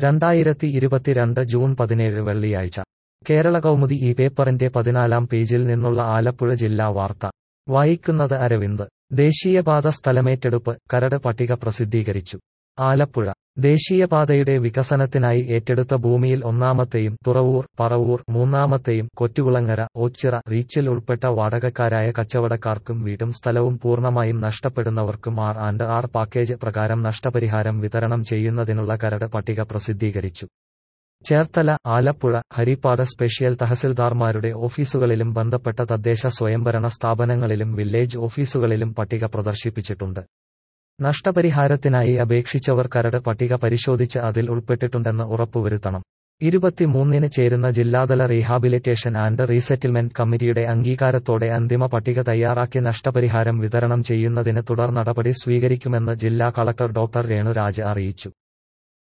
രണ്ടായിരത്തി ഇരുപത്തിരണ്ട് ജൂൺ പതിനേഴ് വെള്ളിയാഴ്ച കേരള കൗമുദി ഈ പേപ്പറിന്റെ പതിനാലാം പേജിൽ നിന്നുള്ള ആലപ്പുഴ ജില്ലാ വാർത്ത വായിക്കുന്നത് അരവിന്ദ് ദേശീയപാത സ്ഥലമേറ്റെടുപ്പ് കരട് പട്ടിക പ്രസിദ്ധീകരിച്ചു ആലപ്പുഴ ദേശീയപാതയുടെ വികസനത്തിനായി ഏറ്റെടുത്ത ഭൂമിയിൽ ഒന്നാമത്തെയും തുറവൂർ പറവൂർ മൂന്നാമത്തെയും കൊറ്റുകുളങ്ങര ഓച്ചിറ റീച്ചിൽ ഉൾപ്പെട്ട വാടകക്കാരായ കച്ചവടക്കാർക്കും വീടും സ്ഥലവും പൂർണ്ണമായും നഷ്ടപ്പെടുന്നവർക്കും ആർ ആൻഡ് ആർ പാക്കേജ് പ്രകാരം നഷ്ടപരിഹാരം വിതരണം ചെയ്യുന്നതിനുള്ള കരട് പട്ടിക പ്രസിദ്ധീകരിച്ചു ചേർത്തല ആലപ്പുഴ ഹരിപ്പാട് സ്പെഷ്യൽ തഹസിൽദാർമാരുടെ ഓഫീസുകളിലും ബന്ധപ്പെട്ട തദ്ദേശ സ്വയംഭരണ സ്ഥാപനങ്ങളിലും വില്ലേജ് ഓഫീസുകളിലും പട്ടിക പ്രദർശിപ്പിച്ചിട്ടുണ്ട് നഷ്ടപരിഹാരത്തിനായി അപേക്ഷിച്ചവർ കരട് പട്ടിക പരിശോധിച്ച് അതിൽ ഉൾപ്പെട്ടിട്ടുണ്ടെന്ന് ഉറപ്പുവരുത്തണം ഇരുപത്തിമൂന്നിന് ചേരുന്ന ജില്ലാതല റീഹാബിലിറ്റേഷൻ ആൻഡ് റീസെറ്റിൽമെന്റ് കമ്മിറ്റിയുടെ അംഗീകാരത്തോടെ അന്തിമ പട്ടിക തയ്യാറാക്കി നഷ്ടപരിഹാരം വിതരണം ചെയ്യുന്നതിന് തുടർ നടപടി സ്വീകരിക്കുമെന്ന് ജില്ലാ കളക്ടർ ഡോക്ടർ രേണുരാജ് അറിയിച്ചു